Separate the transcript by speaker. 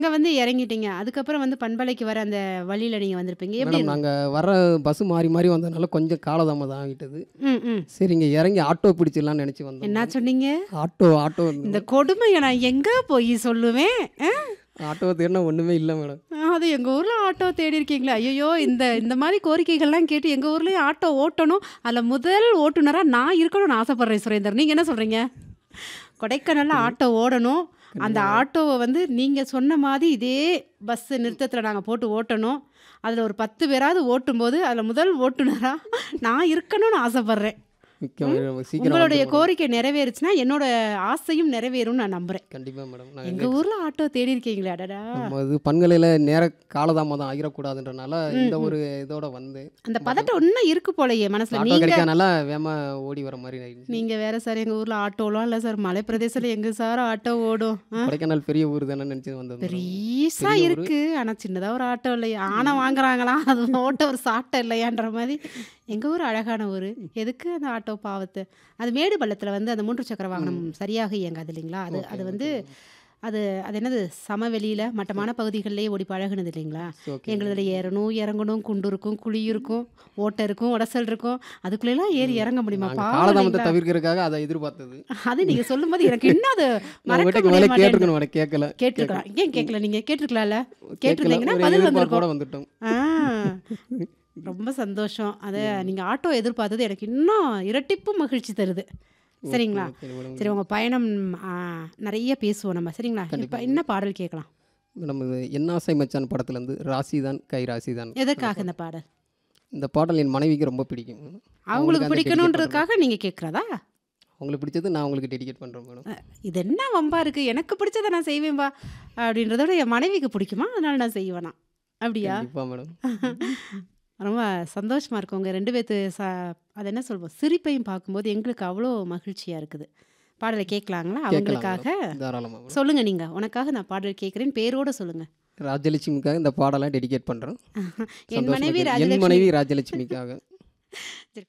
Speaker 1: இங்க வந்து இறங்கிட்டீங்க. அதுக்கப்புறம் வந்து பண்பலைக்கு வர அந்த வழியில நீங்க வந்திருப்பீங்க. எப்படி
Speaker 2: மேடம்
Speaker 1: இருந்து
Speaker 2: நாங்க வர பஸ் மாறி மாறி வந்ததுனால கொஞ்சம் காலதாமதம் ஆகிட்டது.
Speaker 1: ம், ம்.
Speaker 2: சரி இங்க இறங்கி ஆட்டோ பிடிச்சிடலாம்னு நினைச்சு வந்தோம்
Speaker 1: என்ன
Speaker 2: மேடம்.
Speaker 1: சொன்னீங்க?
Speaker 2: ஆட்டோ ஆட்டோ
Speaker 1: இந்த கொடுமைய நான் எங்க போய் சொல்லுவேன்? அ?
Speaker 2: ஆட்டோ தேடினா ஒண்ணுமே இல்ல மேடம்.
Speaker 1: அது எங்க ஊர்ல ஆட்டோ தேடி இருக்கீங்களா? ஐயய்யோ! இந்த இந்த மாரி கோரிக்கைகள்லாம் கேட்டு எங்க ஊர்லயும் ஆட்டோ ஓட்டணும். அதுல முதல் ஓட்டுநரா நான் இருக்கணும்னு ஆசைப்படுறேன் சுரேந்தர். நீங்க என்ன சொல்றீங்க? கொடைக்கானல்ல ஆட்டோ ஓடணும். அந்த
Speaker 2: கண்டிப்பா மேடம்.
Speaker 1: ஆட்டோவ வந்து நீங்க சொன்ன மாரி இதே பஸ் நிறுத்தத்துல நாங்க போட்டு ஓட்டணும். அதுல ஒரு 10 பேராவது ஓட்டும்போது, அதுல முதல் ஓட்டுநரா நான் இருக்கணும்னு ஆசைப்படுறேன்.
Speaker 2: மிக்க
Speaker 1: ம்.
Speaker 2: மகிழ்ச்சி. சீக்கிரம்
Speaker 1: உங்களுடைய
Speaker 2: வந்துரும் மேடம்.
Speaker 1: கோரிக்கை நிறைவேறுச்சுன்னா, என்னோட ஆசையும் நிறைவேறும்னு நான் நம்புறேன்.
Speaker 2: கண்டிப்பா மேடம். நாங்க
Speaker 1: எங்க
Speaker 2: நெக்ஸ்ட்
Speaker 1: ஊர்ல ஆட்டோ தேடி இருக்கீங்களே! அடடா!
Speaker 2: நம்ம இது பண்பலையில நேர காலதாமதம் ஆகிரக்கூடாதுன்றனால
Speaker 1: ம்,
Speaker 2: இந்த
Speaker 1: ம்.
Speaker 2: ஒரு இதோட வந்தேன்.
Speaker 1: அந்த
Speaker 2: பட்
Speaker 1: பதட்டம் இன்னும் இருக்கு போலயே மனசுல.
Speaker 2: ஆட்டோ
Speaker 1: நீங்க
Speaker 2: கிடைக்காதனால வேகமா ஓடி வர மாரி ஆயிடுச்சு.
Speaker 1: நீங்க வேற சார் எங்க ஊர்ல ஆட்டோலாம் இல்ல சார். மலை பிரதேசத்துல எங்க சார் ஆட்டோ ஓடும்? அ?
Speaker 2: கொடைக்கானல் பெரிய ஊர் தானே நினைச்சு வந்தது மேடம்.
Speaker 1: பெரிசா
Speaker 2: பெரிய ஊரு.
Speaker 1: இருக்கு. ஆனா சின்னதா ஒரு ஆட்டோ இல்லையா? ஆனை வாங்குறாங்களா? அது ஓட்ட ஒரு சாட்டை இல்லையான்ற மாரி. எங்க ஊர் அழகான ஊரு. எதுக்கு அந்த ஆட்டோ பாவத்த? அது மேடு பள்ளத்துல வந்து அந்த 3 சக்கர வாகனம்
Speaker 2: ம்.
Speaker 1: சரியாக இயங்காது இல்லைங்களா? அது
Speaker 2: ஓகே
Speaker 1: அது
Speaker 2: ஓகே
Speaker 1: வந்து
Speaker 2: மேடம்.
Speaker 1: அது அது என்னது சமவெளியில மட்டமான பகுதிகள்லயே ஓடி பழகுனது இல்லைங்களா?
Speaker 2: ஓகே
Speaker 1: எங்களுதுல
Speaker 2: மேடம்.
Speaker 1: ஏறணும், இறங்கணும், குண்டு இருக்கும், குழி இருக்கும், ஓட்டை இருக்கும், உடசல் இருக்கும். அதுக்குள்ளலாம் ஏறி
Speaker 2: ம்.
Speaker 1: இறங்க முடியுமா?
Speaker 2: நாங்க
Speaker 1: பாவம்
Speaker 2: காலதாமத்தை
Speaker 1: இல்லைங்களா?
Speaker 2: தவிர்க்கிறதுக்காக அதை எதிர்பார்த்தது.
Speaker 1: அது நீங்க சொல்லும்போது எனக்கு இன்னும் அது
Speaker 2: நான்
Speaker 1: மறக்க
Speaker 2: உங்ககிட்ட
Speaker 1: முடிய
Speaker 2: முதல்ல
Speaker 1: மாட்டேன்து.
Speaker 2: கேட்டிருக்கணும் மேடம். கேட்கல.
Speaker 1: கேட்டிருக்கலாம்.
Speaker 2: கேட்கல.
Speaker 1: ஏன் கேட்கல நீங்க? கேட்டிருக்கலாம்ல?
Speaker 2: கேட்கல.
Speaker 1: கேட்டிருந்தீங்கன்னா
Speaker 2: ஒரு
Speaker 1: பதில் வந்திருக்கும்.
Speaker 2: எதிர்பார்ப்போட வந்துட்டோம்.
Speaker 1: ஆ. ரொம்ப சந்தோஷம். அத
Speaker 2: ம்.
Speaker 1: நீங்க ஆட்டோ எதிர்பார்த்தது எனக்கு இன்னும் இரட்டிப்பு மகிழ்ச்சி தருது.
Speaker 2: ஓகே
Speaker 1: சரிங்களா?
Speaker 2: Okay madam.
Speaker 1: சரி உங்க பயணம் ஆ நெறைய பேசுவோம் நம்ம. சரிங்களா? இப்ப
Speaker 2: கண்டிப்பா
Speaker 1: என்ன
Speaker 2: மேடம்.
Speaker 1: பாடல் கேட்கலாம்?
Speaker 2: மேடம் இது என்னாசை மச்சான் படத்துலேருந்து ராசிதான் கை ராசிதான் அந்த
Speaker 1: எதற்காக
Speaker 2: பாடல்.
Speaker 1: இந்த பாடல்?
Speaker 2: இந்த பாடல் என் மனைவிக்கு ரொம்ப பிடிக்கும் மேடம்.
Speaker 1: அவங்களுக்கு
Speaker 2: அவங்களுக்கு அந்த டெடிகேட் பண்ணுறேன்.
Speaker 1: பிடிக்கணுன்றதுக்காக நீங்க கேட்கிறதா?
Speaker 2: உங்களுக்கு பிடிச்சது நான் உங்களுக்கு டெடிகேட் பண்ணுறேன் மேடம்.
Speaker 1: அ இது என்ன வம்பா இருக்கு? எனக்கு பிடிச்சத நான் செய்வேன்பா. அப்படின்றத விட என் மனைவிக்கு பிடிக்குமா? அதனால நான் செய்வேனாம். அப்படியா?
Speaker 2: கண்டிப்பா மேடம்.
Speaker 1: ரொம்ப சந்தோஷமா இருக்கு. உங்க 2 பேத்து ச அது என்ன சொல்வோம்? சிரிப்பையும் பார்க்கும்போது எங்களுக்கு அவ்வளோ மகிழ்ச்சியா இருக்குது. பாடல கேட்கலாங்களா?
Speaker 2: கேட்கலாம்
Speaker 1: அவங்களுக்காக?
Speaker 2: மேடம். தாராளமா மேடம்.
Speaker 1: சொல்லுங்க நீங்க. உனக்காக நான் பாடல் கேட்கிறேன். பேரோட சொல்லுங்க.
Speaker 2: ராஜலட்சுமிக்காக இந்த பாடலை டெடிகேட் பண்ணுறேன்.
Speaker 1: என்
Speaker 2: சந்தோஷமா
Speaker 1: மனைவி
Speaker 2: கேளு. என்
Speaker 1: ராஜலட்சுமி
Speaker 2: மனைவி ராஜலட்சுமிக்காக.
Speaker 1: சரி.